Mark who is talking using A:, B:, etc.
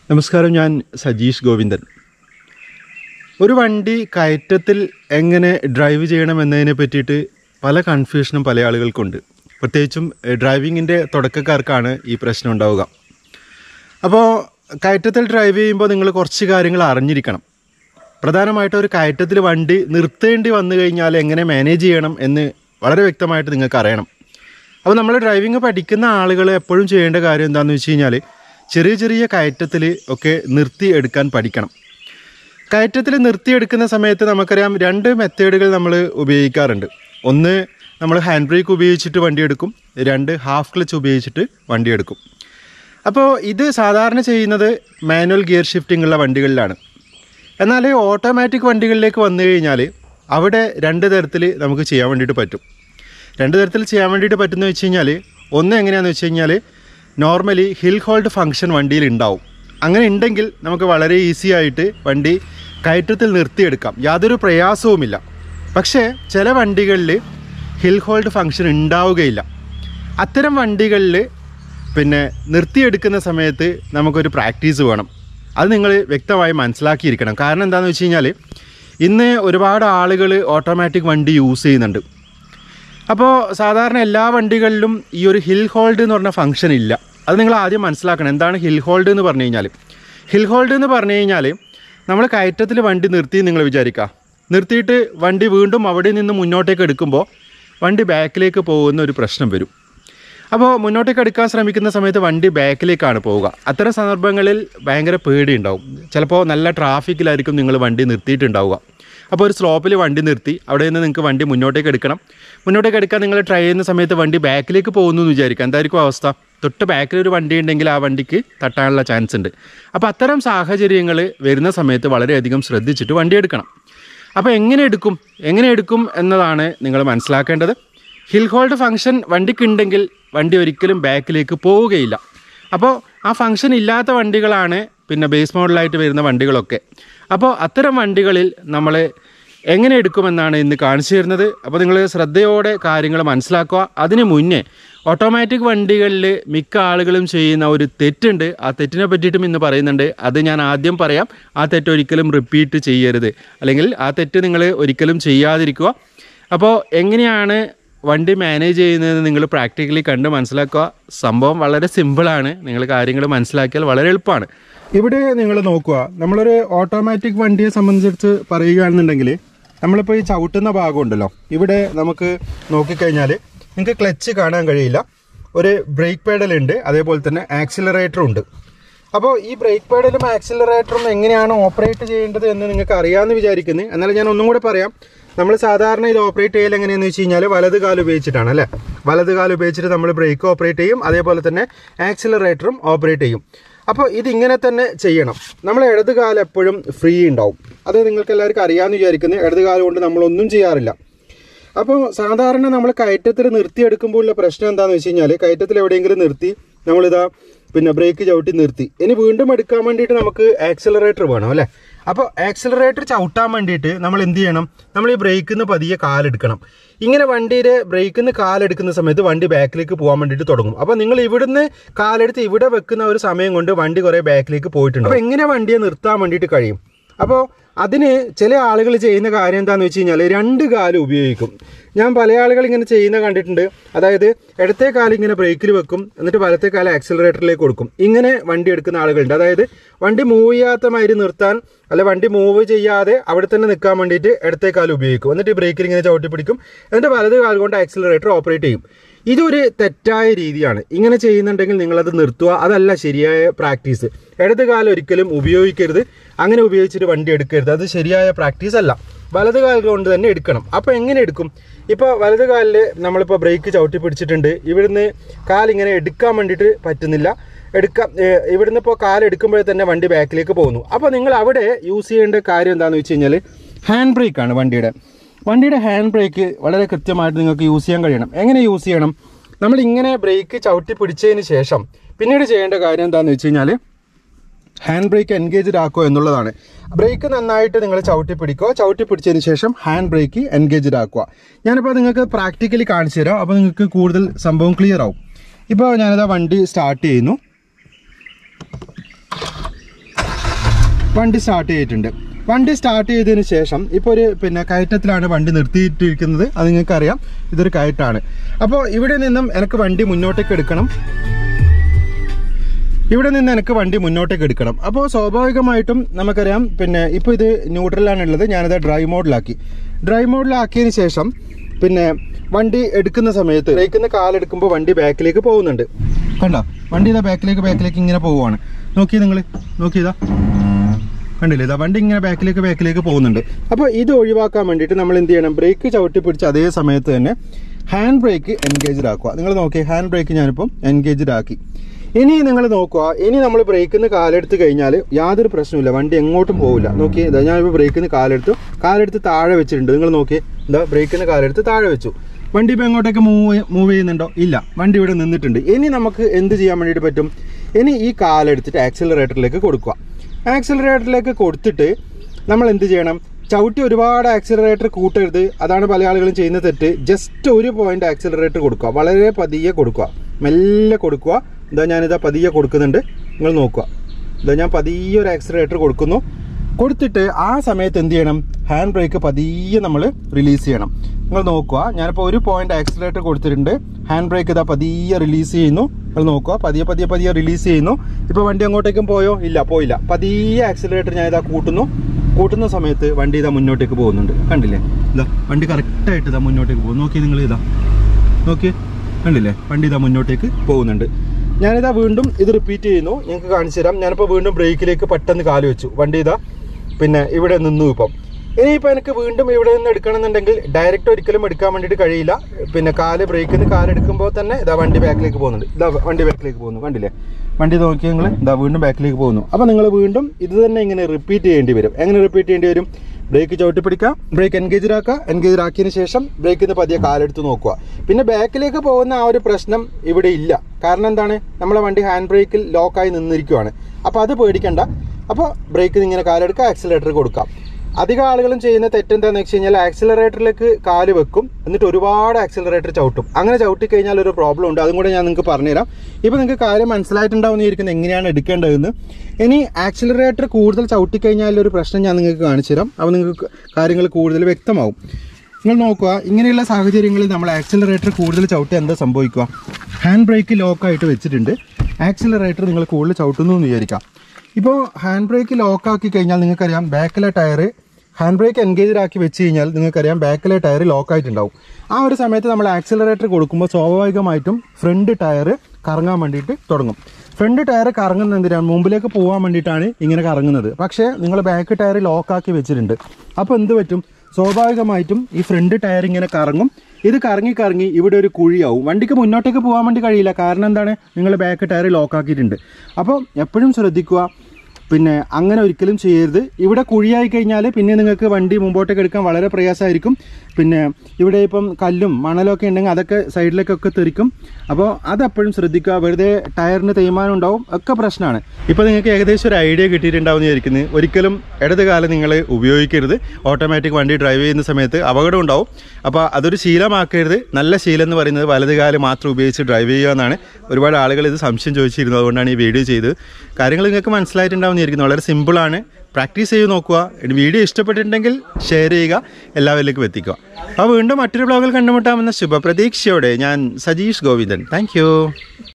A: നമസ്കാരം ഞാൻ സജീഷ് ഗോവിന്ദൻ ഒരു വണ്ടി കയറ്റത്തിൽ എങ്ങനെ ഡ്രൈവ് ചെയ്യണം എന്നതിനെ പറ്റിയിട്ട് പല കൺഫ്യൂഷനും പല ആളുകൾക്കുണ്ട് പ്രത്യേകിച്ചും ഡ്രൈവിങ്ങിൻ്റെ തുടക്കക്കാർക്കാണ് ഈ പ്രശ്നം ഉണ്ടാവുക അപ്പോൾ കയറ്റത്തിൽ ഡ്രൈവ് ചെയ്യുമ്പോൾ നിങ്ങൾ കുറച്ച് കാര്യങ്ങൾ അറിഞ്ഞിരിക്കണം പ്രധാനമായിട്ടും ഒരു കയറ്റത്തിൽ വണ്ടി നിർത്തേണ്ടി വന്നു കഴിഞ്ഞാൽ എങ്ങനെ മാനേജ് ചെയ്യണം എന്ന് വളരെ വ്യക്തമായിട്ട് നിങ്ങൾക്ക് അറിയണം അപ്പോൾ നമ്മൾ ഡ്രൈവിംഗ് പഠിക്കുന്ന ആളുകൾ എപ്പോഴും ചെയ്യേണ്ട കാര്യം എന്താണെന്ന് വെച്ച് കഴിഞ്ഞാൽ ചെറിയ ചെറിയ കയറ്റത്തിൽ ഒക്കെ നിർത്തി എടുക്കാൻ പഠിക്കണം കയറ്റത്തിൽ നിർത്തിയെടുക്കുന്ന സമയത്ത് നമുക്കറിയാം രണ്ട് മെത്തേഡുകൾ നമ്മൾ ഉപയോഗിക്കാറുണ്ട് ഒന്ന് നമ്മൾ ഹാൻഡ് ബ്രേക്ക് ഉപയോഗിച്ചിട്ട് വണ്ടി എടുക്കും രണ്ട് ഹാഫ് ക്ലച്ച് ഉപയോഗിച്ചിട്ട് വണ്ടി എടുക്കും അപ്പോൾ ഇത് സാധാരണ ചെയ്യുന്നത് മാനുവൽ ഗിയർ ഷിഫ്റ്റിംഗ് ഉള്ള വണ്ടികളിലാണ് എന്നാൽ ഓട്ടോമാറ്റിക് വണ്ടികളിലേക്ക് വന്നു കഴിഞ്ഞാൽ അവിടെ രണ്ട് തരത്തിൽ നമുക്ക് ചെയ്യാൻ വേണ്ടിയിട്ട് പറ്റും രണ്ട് തരത്തിൽ ചെയ്യാൻ വേണ്ടിയിട്ട് പറ്റുന്ന വെച്ച് കഴിഞ്ഞാൽ ഒന്ന് എങ്ങനെയാണെന്ന് വെച്ച് കഴിഞ്ഞാൽ നോർമലി ഹിൽ ഹോൾഡ് ഫംഗ്ഷൻ വണ്ടിയിൽ ഉണ്ടാവും അങ്ങനെ ഉണ്ടെങ്കിൽ നമുക്ക് വളരെ ഈസി ആയിട്ട് വണ്ടി കയറ്റത്തിൽ നിർത്തിയെടുക്കാം യാതൊരു പ്രയാസവുമില്ല പക്ഷേ ചില വണ്ടികളിൽ ഹിൽ ഹോൾഡ് ഫംഗ്ഷൻ ഉണ്ടാവുകയില്ല അത്തരം വണ്ടികളിൽ പിന്നെ നിർത്തിയെടുക്കുന്ന സമയത്ത് നമുക്കൊരു പ്രാക്ടീസ് വേണം അത് നിങ്ങൾ വ്യക്തമായി മനസ്സിലാക്കിയിരിക്കണം കാരണം എന്താണെന്ന് വെച്ച് കഴിഞ്ഞാൽ ഇന്ന് ഒരുപാട് ആളുകൾ ഓട്ടോമാറ്റിക് വണ്ടി യൂസ് ചെയ്യുന്നുണ്ട് അപ്പോൾ സാധാരണ എല്ലാ വണ്ടികളിലും ഈ ഒരു ഹിൽ ഹോൾഡ് എന്ന് പറഞ്ഞ ഫംഗ്ഷൻ ഇല്ല അത് നിങ്ങൾ ആദ്യം മനസ്സിലാക്കണം എന്താണ് ഹിൽ ഹോൾഡ് എന്ന് പറഞ്ഞു കഴിഞ്ഞാൽ ഹിൽ ഹോൾഡ് എന്ന് പറഞ്ഞു കഴിഞ്ഞാൽ നമ്മൾ കയറ്റത്തിൽ വണ്ടി നിർത്തി നിങ്ങൾ വിചാരിക്കുക നിർത്തിയിട്ട് വണ്ടി വീണ്ടും അവിടെ നിന്ന് മുന്നോട്ടേക്ക് എടുക്കുമ്പോൾ വണ്ടി ബാക്കിലേക്ക് പോകുന്ന ഒരു പ്രശ്നം വരും അപ്പോൾ മുന്നോട്ടേക്ക് എടുക്കാൻ ശ്രമിക്കുന്ന സമയത്ത് വണ്ടി ബാക്കിലേക്കാണ് പോവുക അത്തരം സന്ദർഭങ്ങളിൽ ഭയങ്കര പേടിയുണ്ടാവും ചിലപ്പോൾ നല്ല ട്രാഫിക്കിലായിരിക്കും നിങ്ങൾ വണ്ടി നിർത്തിയിട്ടുണ്ടാവുക അപ്പോൾ ഒരു സ്ലോപ്പിൽ വണ്ടി നിർത്തി അവിടെ നിന്ന് നിങ്ങൾക്ക് വണ്ടി മുന്നോട്ടേക്ക് എടുക്കണം മുന്നോട്ടേക്ക് എടുക്കാൻ നിങ്ങൾ ട്രൈ ചെയ്യുന്ന സമയത്ത് വണ്ടി ബാക്കിലേക്ക് പോകുന്നു എന്ന് വിചാരിക്കുക എന്തായിരിക്കും അവസ്ഥ തൊട്ട് ബാക്കിൽ ഒരു വണ്ടി ഉണ്ടെങ്കിൽ ആ വണ്ടിക്ക് തട്ടാനുള്ള ചാൻസ് ഉണ്ട് അപ്പോൾ അത്തരം സാഹചര്യങ്ങൾ വരുന്ന സമയത്ത് വളരെയധികം ശ്രദ്ധിച്ചിട്ട് വണ്ടി എടുക്കണം അപ്പോൾ എങ്ങനെ എടുക്കും എങ്ങനെ എടുക്കും എന്നതാണ് നിങ്ങൾ മനസ്സിലാക്കേണ്ടത് ഹിൽ ഹോൾഡ് ഫംഗ്ഷൻ വണ്ടിക്കുണ്ടെങ്കിൽ വണ്ടി ഒരിക്കലും ബാക്കിലേക്ക് പോവുകയില്ല അപ്പോൾ ആ ഫംഗ്ഷൻ ഇല്ലാത്ത വണ്ടികളാണ് പിന്നെ ബേസ് മോഡലായിട്ട് വരുന്ന വണ്ടികളൊക്കെ അപ്പോൾ അത്തരം വണ്ടികളിൽ നമ്മൾ എങ്ങനെ എടുക്കുമെന്നാണ് ഇന്ന് കാണിച്ചു തരുന്നത് അപ്പോൾ നിങ്ങൾ ശ്രദ്ധയോടെ കാര്യങ്ങൾ മനസ്സിലാക്കുക അതിന് മുന്നേ ഓട്ടോമാറ്റിക് വണ്ടികളിൽ മിക്ക ആളുകളും ചെയ്യുന്ന ഒരു തെറ്റുണ്ട് ആ തെറ്റിനെ പറ്റിയിട്ടും ഇന്ന് പറയുന്നുണ്ട് അത് ഞാൻ ആദ്യം പറയാം ആ തെറ്റ് ഒരിക്കലും റിപ്പീറ്റ് ചെയ്യരുത് അല്ലെങ്കിൽ ആ തെറ്റ് നിങ്ങൾ ഒരിക്കലും ചെയ്യാതിരിക്കുക അപ്പോൾ എങ്ങനെയാണ് വണ്ടി മാനേജ് ചെയ്യുന്നത് നിങ്ങൾ പ്രാക്ടിക്കലി കണ്ട് മനസ്സിലാക്കുക സംഭവം വളരെ സിമ്പിളാണ് നിങ്ങൾ കാര്യങ്ങൾ മനസ്സിലാക്കിയാൽ വളരെ എളുപ്പമാണ് ഇവിടെ നിങ്ങൾ നോക്കുക നമ്മളൊരു ഓട്ടോമാറ്റിക് വണ്ടിയെ സംബന്ധിച്ച് പറയുകയാണെന്നുണ്ടെങ്കിൽ നമ്മളിപ്പോൾ ഈ ചവിട്ടുന്ന ഭാഗം ഉണ്ടല്ലോ ഇവിടെ നമുക്ക് നോക്കിക്കഴിഞ്ഞാൽ നിങ്ങൾക്ക് ക്ലച്ച് കാണാൻ കഴിയില്ല ഒരു ബ്രേക്ക് പേഡൽ ഉണ്ട് അതേപോലെ തന്നെ ആക്സിലറേറ്ററും ഉണ്ട് അപ്പോൾ ഈ ബ്രേക്ക് പേഡലും ആക്സിലറേറ്ററും എങ്ങനെയാണ് ഓപ്പറേറ്റ് ചെയ്യേണ്ടത് എന്ന് നിങ്ങൾക്ക് അറിയാമെന്ന് വിചാരിക്കുന്നത് എന്നാലും ഞാൻ ഒന്നും കൂടെ പറയാം നമ്മൾ സാധാരണ ഇത് ഓപ്പറേറ്റ് ചെയ്യൽ എങ്ങനെയാണെന്ന് വെച്ച് കഴിഞ്ഞാൽ വലത് കാല് ഉപയോഗിച്ചിട്ടാണ് അല്ലേ വലത് കാല് ഉപയോഗിച്ചിട്ട് നമ്മൾ ബ്രേക്ക് ഓപ്പറേറ്റ് ചെയ്യും അതേപോലെ തന്നെ ആക്സിലറേറ്ററും ഓപ്പറേറ്റ് ചെയ്യും അപ്പോൾ ഇതിങ്ങനെ തന്നെ ചെയ്യണം നമ്മൾ ഇടത് കാലം എപ്പോഴും ഫ്രീ ഉണ്ടാവും അത് നിങ്ങൾക്ക് എല്ലാവർക്കും അറിയാമെന്ന് വിചാരിക്കുന്നത് ഇടത് കാലം കൊണ്ട് നമ്മളൊന്നും ചെയ്യാറില്ല അപ്പോൾ സാധാരണ നമ്മൾ കയറ്റത്തിൽ നിർത്തിയെടുക്കുമ്പോൾ ഉള്ള പ്രശ്നം എന്താണെന്ന് വെച്ച് കഴിഞ്ഞാൽ കയറ്റത്തിൽ എവിടെയെങ്കിലും നിർത്തി നമ്മളിതാ പിന്നെ ബ്രേക്ക് ചവിട്ടി നിർത്തി ഇനി വീണ്ടും എടുക്കാൻ വേണ്ടിയിട്ട് നമുക്ക് ആക്സിലറേറ്റർ വേണം അല്ലേ അപ്പോൾ ആക്സിലറേറ്റർ ചവിട്ടാൻ വേണ്ടിയിട്ട് നമ്മൾ എന്ത് ചെയ്യണം നമ്മൾ ഈ ബ്രേക്കിൽ നിന്ന് പതിയെ കാലെടുക്കണം ഇങ്ങനെ വണ്ടിയുടെ ബ്രേക്കിൽ നിന്ന് കാലെടുക്കുന്ന സമയത്ത് വണ്ടി ബാക്കിലേക്ക് പോകാൻ വേണ്ടിയിട്ട് തുടങ്ങും അപ്പോൾ നിങ്ങൾ ഇവിടുന്ന് കാലെടുത്ത് ഇവിടെ വെക്കുന്ന ഒരു സമയം കൊണ്ട് വണ്ടി കുറേ ബാക്കിലേക്ക് പോയിട്ടുണ്ട് അപ്പോൾ എങ്ങനെ വണ്ടിയെ നിർത്താൻ വേണ്ടിയിട്ട് കഴിയും അപ്പോൾ അതിന് ചില ആളുകൾ ചെയ്യുന്ന കാര്യം എന്താണെന്ന് വെച്ച് കഴിഞ്ഞാൽ രണ്ട് കാലം ഉപയോഗിക്കും ഞാൻ പല ആളുകൾ ഇങ്ങനെ ചെയ്യുന്ന കണ്ടിട്ടുണ്ട് അതായത് ഇടത്തെ കാലം ഇങ്ങനെ ബ്രേക്കിൽ വെക്കും എന്നിട്ട് വലത്തെ കാലം ആക്സിലറേറ്ററിലേക്ക് കൊടുക്കും ഇങ്ങനെ വണ്ടി എടുക്കുന്ന ആളുകളുണ്ട് അതായത് വണ്ടി മൂവ് ചെയ്യാത്ത മാതിരി നിർത്താൻ അല്ല വണ്ടി മൂവ് ചെയ്യാതെ അവിടെ തന്നെ നിൽക്കാൻ വേണ്ടിയിട്ട് ഇടത്തെ കാലം ഉപയോഗിക്കും എന്നിട്ട് ബ്രേക്കിൽ ഇങ്ങനെ ചവിട്ടി പിടിക്കും എന്നിട്ട് വലത് കാലം കൊണ്ട് ആക്സിലറേറ്റർ ഓപ്പറേറ്റ് ചെയ്യും ഇതൊരു തെറ്റായ രീതിയാണ് ഇങ്ങനെ ചെയ്യുന്നുണ്ടെങ്കിൽ നിങ്ങളത് നിർത്തുക അതല്ല ശരിയായ പ്രാക്ടീസ് ഇടത് കാലം ഒരിക്കലും ഉപയോഗിക്കരുത് അങ്ങനെ ഉപയോഗിച്ചിട്ട് വണ്ടി എടുക്കരുത് അത് ശരിയായ പ്രാക്ടീസ് അല്ല വലത് കാലം കൊണ്ട് തന്നെ എടുക്കണം അപ്പോൾ എങ്ങനെ എടുക്കും ഇപ്പോൾ വലത് കാലിൽ നമ്മളിപ്പോൾ ബ്രേക്ക് ചവിട്ടി പിടിച്ചിട്ടുണ്ട് ഇവിടുന്ന് കാലിങ്ങനെ എടുക്കാൻ വേണ്ടിയിട്ട് പറ്റുന്നില്ല എടുക്കാം ഏഹ് ഇവിടുന്ന് ഇപ്പോൾ കാലെടുക്കുമ്പോഴേ തന്നെ വണ്ടി ബാക്കിലേക്ക് പോകുന്നു അപ്പോൾ നിങ്ങൾ അവിടെ യൂസ് ചെയ്യേണ്ട കാര്യം എന്താണെന്ന് വെച്ച് കഴിഞ്ഞാൽ ഹാൻഡ് ബ്രേക്കാണ് വണ്ടിയുടെ വണ്ടിയുടെ ഹാൻഡ് ബ്രേക്ക് വളരെ കൃത്യമായിട്ട് നിങ്ങൾക്ക് യൂസ് ചെയ്യാൻ കഴിയണം എങ്ങനെ യൂസ് ചെയ്യണം നമ്മൾ ഇങ്ങനെ ബ്രേക്ക് ചവിട്ടി പിടിച്ചതിന് ശേഷം പിന്നീട് ചെയ്യേണ്ട കാര്യം എന്താണെന്ന് വെച്ച് കഴിഞ്ഞാൽ ഹാൻഡ് ബ്രേക്ക് എൻഗേജ്ഡ് ആക്കുക എന്നുള്ളതാണ് ബ്രേക്ക് നന്നായിട്ട് നിങ്ങൾ ചവിട്ടി പിടിക്കുക ചവിട്ടി പിടിച്ചതിന് ശേഷം ഹാൻഡ് ബ്രേക്ക് എൻഗേജ്ഡ് ആക്കുക ഞാനിപ്പോൾ നിങ്ങൾക്ക് പ്രാക്ടിക്കലി കാണിച്ചു തരാം അപ്പോൾ നിങ്ങൾക്ക് കൂടുതൽ സംഭവം ക്ലിയർ ആവും ഇപ്പോൾ ഞാനിതാ വണ്ടി സ്റ്റാർട്ട് ചെയ്യുന്നു വണ്ടി സ്റ്റാർട്ട് ചെയ്തിട്ടുണ്ട് വണ്ടി സ്റ്റാർട്ട് ചെയ്തതിന് ശേഷം ഇപ്പോൾ ഒരു പിന്നെ കയറ്റത്തിലാണ് വണ്ടി നിർത്തിയിട്ടിരിക്കുന്നത് അത് നിങ്ങൾക്കറിയാം ഇതൊരു കയറ്റാണ് അപ്പോൾ ഇവിടെ നിന്നും എനിക്ക് വണ്ടി മുന്നോട്ടേക്ക് എടുക്കണം ഇവിടെ നിന്ന് എനിക്ക് വണ്ടി മുന്നോട്ടേക്ക് എടുക്കണം അപ്പോൾ സ്വാഭാവികമായിട്ടും നമുക്കറിയാം പിന്നെ ഇപ്പോൾ ഇത് ന്യൂട്രലാണ് ഉള്ളത് ഞാനത് ഡ്രൈവ് മോഡിലാക്കി ഡ്രൈവ് മോഡിലാക്കിയതിന് ശേഷം പിന്നെ വണ്ടി എടുക്കുന്ന സമയത്ത് ബ്രേക്കിന്ന് കാലെടുക്കുമ്പോൾ വണ്ടി ബാക്കിലേക്ക് പോകുന്നുണ്ട് കണ്ടോ വണ്ടി ഇതാ ബാക്കിലേക്ക് ബാക്കിലേക്ക് ഇങ്ങനെ പോവുകയാണ് നോക്കി നിങ്ങൾ നോക്കിയതാ കണ്ടില്ലേ ഇതാ വണ്ടി ഇങ്ങനെ ബാക്കിലേക്ക് ബാക്കിലേക്ക് പോകുന്നുണ്ട് അപ്പോൾ ഇത് ഒഴിവാക്കാൻ വേണ്ടിയിട്ട് നമ്മൾ എന്ത് ചെയ്യണം ബ്രേക്ക് ചവിട്ടി പിടിച്ച് അതേ സമയത്ത് തന്നെ ഹാൻഡ് ബ്രേക്ക് എൻഗേജ്ഡ് ആക്കുക നിങ്ങൾ നോക്കിയേ ഹാൻഡ് ബ്രേക്ക് ഞാനിപ്പം എൻഗേജ്ഡ് ആക്കി ഇനി നിങ്ങൾ നോക്കുക ഇനി നമ്മൾ ബ്രേക്കിൽ നിന്ന് കാലെടുത്ത് കഴിഞ്ഞാൽ യാതൊരു പ്രശ്നമില്ല വണ്ടി എങ്ങോട്ടും പോകില്ല നോക്കി ഇതാ ഞാനിപ്പോൾ ബ്രേക്കിൽ നിന്ന് കാലെടുത്തു കാലെടുത്ത് താഴെ വെച്ചിട്ടുണ്ട് നിങ്ങൾ നോക്കിയേ എന്താ ബ്രേക്കിൽ നിന്ന് കാലെടുത്ത് താഴെ വെച്ചു വണ്ടി ഇപ്പോൾ എങ്ങോട്ടേക്ക് മൂവ് മൂവ് ചെയ്യുന്നുണ്ടോ ഇല്ല വണ്ടി ഇവിടെ നിന്നിട്ടുണ്ട് ഇനി നമുക്ക് എന്ത് ചെയ്യാൻ വേണ്ടിയിട്ട് പറ്റും ഇനി ഈ കാലെടുത്തിട്ട് ആക്സിലറേറ്ററിലേക്ക് കൊടുക്കുക ആക്സിലറേറ്ററിലേക്ക് കൊടുത്തിട്ട് നമ്മൾ എന്ത് ചെയ്യണം ചവിട്ടി ഒരുപാട് ആക്സിലറേറ്റർ കൂട്ടരുത് അതാണ് പല ആളുകളും ചെയ്യുന്ന തെറ്റ് ജസ്റ്റ് ഒരു പോയിന്റ് ആക്സിലറേറ്റർ കൊടുക്കുക വളരെ പതിയെ കൊടുക്കുക മെല്ലെ കൊടുക്കുക ഇതാ ഞാനിതാ പതിയെ കൊടുക്കുന്നുണ്ട് നിങ്ങൾ നോക്കുക ഇതാ ഞാൻ പതിയെ ഒരു ആക്സിലറേറ്റർ കൊടുക്കുന്നു കൊടുത്തിട്ട് ആ സമയത്ത് എന്ത് ചെയ്യണം ഹാൻഡ് ബ്രേക്ക് പതിയെ നമ്മൾ റിലീസ് ചെയ്യണം നിങ്ങൾ നോക്കുക ഞാനിപ്പോൾ ഒരു പോയിന്റ് ആക്സിലറേറ്റർ കൊടുത്തിട്ടുണ്ട് ഹാൻഡ് ബ്രേക്ക് ഇതാ പതിയെ റിലീസ് ചെയ്യുന്നു നിങ്ങൾ നോക്കുക പതിയെ പതിയെ പതിയെ റിലീസ് ചെയ്യുന്നു ഇപ്പോൾ വണ്ടി അങ്ങോട്ടേക്കും പോയോ ഇല്ല പോയില്ല പതിയെ ആക്സിലറേറ്റർ ഞാൻ ഇതാ കൂട്ടുന്നു കൂട്ടുന്ന സമയത്ത് വണ്ടി ഇതാ മുന്നോട്ടേക്ക് പോകുന്നുണ്ട് കണ്ടില്ലേ ഇതാ വണ്ടി കറക്റ്റായിട്ട് ഇതാ മുന്നോട്ടേക്ക് പോകും നോക്കി നിങ്ങൾ ഇതാ നോക്കി കണ്ടില്ലേ വണ്ടി ഇതാ മുന്നോട്ടേക്ക് പോകുന്നുണ്ട് ഞാനിതാ വീണ്ടും ഇത് റിപ്പീറ്റ് ചെയ്യുന്നു ഞങ്ങൾക്ക് കാണിച്ചു തരാം ഞാനിപ്പോൾ വീണ്ടും ബ്രേക്കിലേക്ക് പെട്ടെന്ന് കാല് വെച്ചു വണ്ടി ഇതാ പിന്നെ ഇവിടെ നിന്നു ഇപ്പം ഇനിയിപ്പോൾ എനിക്ക് വീണ്ടും ഇവിടെ നിന്ന് എടുക്കണമെന്നുണ്ടെങ്കിൽ ഡയറക്റ്റ് ഒരിക്കലും എടുക്കാൻ വേണ്ടിയിട്ട് കഴിയില്ല പിന്നെ കാല് ബ്രേക്കിൽ നിന്ന് കാലെടുക്കുമ്പോൾ തന്നെ ഇതാ വണ്ടി ബാക്കിലേക്ക് പോകുന്നുണ്ട് ഇതാ വണ്ടി ബാക്കിലേക്ക് പോകുന്നു കണ്ടില്ലേ വണ്ടി നോക്കി നിങ്ങൾ ഇതാ വീണ്ടും ബാക്കിലേക്ക് പോകുന്നു അപ്പോൾ നിങ്ങൾ വീണ്ടും ഇത് തന്നെ ഇങ്ങനെ റിപ്പീറ്റ് ചെയ്യേണ്ടി വരും എങ്ങനെ റിപ്പീറ്റ് ചെയ്യേണ്ടി വരും ബ്രേക്ക് ചവിട്ടി പിടിക്കുക ബ്രേക്ക് എൻഗേജ് ആക്കുക എൻഗേജ് ആക്കിയതിന് ശേഷം ബ്രേക്കിൽ നിന്ന് പതിയെ കാലെടുത്ത് നോക്കുക പിന്നെ ബാക്കിലേക്ക് പോകുന്ന ആ ഒരു പ്രശ്നം ഇവിടെ ഇല്ല കാരണം എന്താണ് നമ്മളെ വണ്ടി ഹാൻഡ് ബ്രേക്കിൽ ലോക്കായി നിന്നിരിക്കുവാണ് അപ്പോൾ അത് പേടിക്കണ്ട അപ്പോൾ ബ്രേക്കിൽ നിന്ന് ഇങ്ങനെ കാലെടുക്കുക ആക്സിലേറ്റർ കൊടുക്കാം അധികം ആളുകളും ചെയ്യുന്ന തെറ്റെന്താണെന്ന് വെച്ച് കഴിഞ്ഞാൽ ആക്സിലറേറ്ററിലേക്ക് കാല് വെക്കും എന്നിട്ട് ഒരുപാട് ആക്സിലറേറ്റർ ചവിട്ടും അങ്ങനെ ചവിട്ടി കഴിഞ്ഞാൽ ഒരു പ്രോബ്ലം ഉണ്ട് അതും കൂടെ ഞാൻ നിങ്ങൾക്ക് പറഞ്ഞുതരാം ഇപ്പോൾ നിങ്ങൾക്ക് കാര്യം മനസ്സിലായിട്ടുണ്ടാവും ഇരിക്കുന്നത് എങ്ങനെയാണ് എടുക്കേണ്ടതെന്ന് ഇനി ആക്സിലറേറ്റർ കൂടുതൽ ചവിട്ടി കഴിഞ്ഞാൽ ഒരു പ്രശ്നം ഞാൻ നിങ്ങൾക്ക് കാണിച്ചു തരാം അപ്പോൾ നിങ്ങൾക്ക് കാര്യങ്ങൾ കൂടുതൽ വ്യക്തമാവും നിങ്ങൾ നോക്കുക ഇങ്ങനെയുള്ള സാഹചര്യങ്ങളിൽ നമ്മൾ ആക്സിലറേറ്റർ കൂടുതൽ ചവിട്ടി എന്താ സംഭവിക്കുക ഹാൻഡ് ബ്രേക്ക് ലോക്കായിട്ട് വെച്ചിട്ടുണ്ട് ആക്സിലറേറ്റർ നിങ്ങൾ കൂടുതൽ ചവിട്ടുന്നു എന്ന് വിചാരിക്കാം ഇപ്പോൾ ഹാൻഡ് ബ്രേക്ക് ലോക്കാക്കി കഴിഞ്ഞാൽ നിങ്ങൾക്കറിയാം ബാക്കിലെ ടയർ ഹാൻഡ് ബ്രേക്ക് എൻഗേജ് ആക്കി വെച്ച് കഴിഞ്ഞാൽ നിങ്ങൾക്കറിയാം ബാക്കിലെ ടയർ ലോക്കായിട്ടുണ്ടാവും ആ ഒരു സമയത്ത് നമ്മൾ ആക്സിലറേറ്റർ കൊടുക്കുമ്പോൾ സ്വാഭാവികമായിട്ടും ഫ്രണ്ട് ടയർ കറങ്ങാൻ വേണ്ടിയിട്ട് തുടങ്ങും ഫ്രണ്ട് ടയർ കറങ്ങുന്നത് എന്തിനാണ് മുമ്പിലേക്ക് പോകാൻ വേണ്ടിയിട്ടാണ് ഇങ്ങനെ കറങ്ങുന്നത് പക്ഷേ നിങ്ങൾ ബാക്ക് ടയർ ലോക്കാക്കി വെച്ചിട്ടുണ്ട് അപ്പോൾ എന്ത് പറ്റും സ്വാഭാവികമായിട്ടും ഈ ഫ്രണ്ട് ടയർ ഇങ്ങനെ കറങ്ങും ഇത് കറങ്ങി കറങ്ങി ഇവിടെ ഒരു കുഴിയാവും വണ്ടിക്ക് മുന്നോട്ടേക്ക് പോകാൻ വേണ്ടി കഴിയില്ല കാരണം എന്താണ് നിങ്ങൾ ബാക്ക് ടയർ ലോക്കാക്കിയിട്ടുണ്ട് അപ്പോൾ എപ്പോഴും ശ്രദ്ധിക്കുക പിന്നെ അങ്ങനെ ഒരിക്കലും ചെയ്യരുത് ഇവിടെ കുഴിയായി കഴിഞ്ഞാൽ പിന്നെ നിങ്ങൾക്ക് വണ്ടി മുമ്പോട്ടേക്ക് എടുക്കാൻ വളരെ പ്രയാസമായിരിക്കും പിന്നെ ഇവിടെ ഇപ്പം കല്ലും മണലൊക്കെ ഉണ്ടെങ്കിൽ അതൊക്കെ സൈഡിലേക്കൊക്കെ തെറിക്കും അപ്പോൾ അതെപ്പോഴും ശ്രദ്ധിക്കുക വെറുതെ ടയറിന് തേയ്മാനം ഉണ്ടാവും ഒക്കെ പ്രശ്നമാണ് ഇപ്പോൾ നിങ്ങൾക്ക് ഏകദേശം ഒരു ഐഡിയ കിട്ടിയിട്ടുണ്ടാവും എന്ന് വിചാരിക്കുന്നത് ഒരിക്കലും ഇടത് കാലം നിങ്ങൾ ഉപയോഗിക്കരുത് ഓട്ടോമാറ്റിക് വണ്ടി ഡ്രൈവ് ചെയ്യുന്ന സമയത്ത് അപകടം ഉണ്ടാവും അപ്പോൾ അതൊരു ശീലമാക്കരുത് നല്ല ശീലം എന്ന് പറയുന്നത് വലത് കാലം മാത്രം ഉപയോഗിച്ച് ഡ്രൈവ് ചെയ്യുക എന്നാണ് ഒരുപാട് ആളുകൾ ഇത് സംശയം ചോദിച്ചിരുന്നു അതുകൊണ്ടാണ് ഈ വീഡിയോ ചെയ്തത് കാര്യങ്ങൾ നിങ്ങൾക്ക് മനസ്സിലായിട്ടുണ്ടാവും എന്ന് വിചാരിക്കുന്നു വളരെ സിമ്പിളാണ് പ്രാക്ടീസ് ചെയ്ത് നോക്കുക വീഡിയോ ഇഷ്ടപ്പെട്ടിട്ടുണ്ടെങ്കിൽ ഷെയർ ചെയ്യുക എല്ലാവരിലേക്കും എത്തിക്കുക അപ്പോൾ വീണ്ടും മറ്റൊരു ബ്ലോഗിൽ കണ്ടുമുട്ടാമെന്ന ശുഭപ്രതീക്ഷയോടെ ഞാൻ സജീഷ് ഗോവിന്ദൻ താങ്ക്